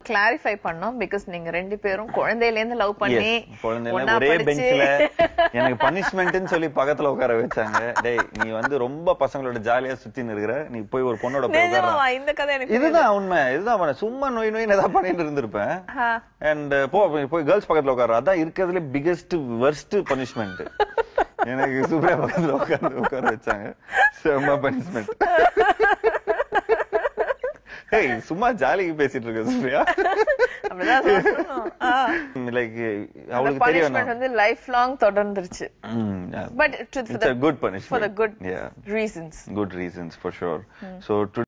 Clarify பண்ணோம் because நீங்க ரெண்டு பேரும் குழந்தையில இருந்து லவ் பண்ணி Yes, குழந்தையில ஒண்ணா ஒரே படிச்சு பெஞ்ச்ல எனக்கு பனிஷ்மெண்ட்னு சொல்லி பக்கத்துல உட்கார வச்சாங்க டேய் நீ வந்து ரொம்ப பசங்களோட ஜாலியா சுத்தின்னு இருக்கிற நீ போய் ஒரு பொண்ணோட போய் உட்கார நிஜமாவா? இந்த கதை எனக்கு இதுதான் உண்மை இதுதான் பண்ண சும்மா நோய் நோய் ஏதாவது பண்ணிட்டு இருந்திருப்பேன் ஆ. அண்ட் போ போய் கேர்ள்ஸ் பக்கத்துல உட்கார அதான் இருக்கிறதுல பிகெஸ்ட் worst பனிஷ்மெண்ட் எனக்கு சுப்ரியா பக்கத்துல உட்கார்ந்து உட்கார வச்சாங்க செம்ம பனிஷ்மெண்ட் ஏய் சும்மா ஜாலிக்கு பேசிட்டு இருக்க சுப்ரியா அப்படிதான் சொல்லணும். ஆ. லைக் அந்த அவளுக்கு தெரியும் punishment வந்து லைஃப் லாங் தொடர்ந்துருச்சு but it's a good for the punishment good yeah reasons good reasons for sure so